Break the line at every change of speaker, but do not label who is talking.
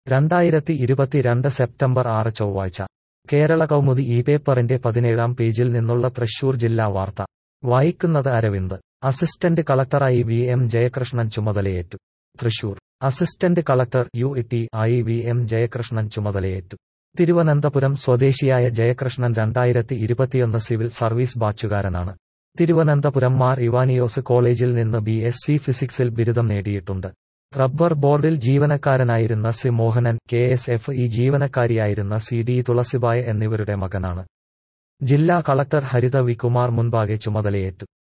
രണ്ടായിരത്തി ഇരുപത്തിരണ്ട് സെപ്റ്റംബർ ആറ് ചൊവ്വാഴ്ച കേരള കൗമുദി ഈ പേപ്പറിന്റെ പതിനേഴാം പേജിൽ നിന്നുള്ള തൃശൂർ ജില്ലാ വാർത്ത വായിക്കുന്നത് അരവിന്ദ് അസിസ്റ്റന്റ് കളക്ടറായി വി എം ജയകൃഷ്ണൻ ചുമതലയേറ്റു Thrissur assistant collector U T ആയി വി എം ജയകൃഷ്ണൻ ചുമതലയേറ്റു തിരുവനന്തപുരം സ്വദേശിയായ ജയകൃഷ്ണൻ രണ്ടായിരത്തി ഇരുപത്തിയൊന്ന് സിവിൽ സർവീസ് ബാച്ചുകാരനാണ് തിരുവനന്തപുരം മാർ ഇവാനിയോസ് കോളേജിൽ നിന്ന് ബി എസ് സി ഫിസിക്സിൽ ബിരുദം നേടിയിട്ടുണ്ട് റബ്ബർ ബോർഡിൽ ജീവനക്കാരനായിരുന്ന C Mohanan K S F E ജീവനക്കാരിയായിരുന്ന സി ഡി തുളസിബായ് എന്നിവരുടെ മകനാണ് ജില്ലാ കളക്ടർ ഹരിത വി കുമാർ മുൻപാകെ ചുമതലയേറ്റു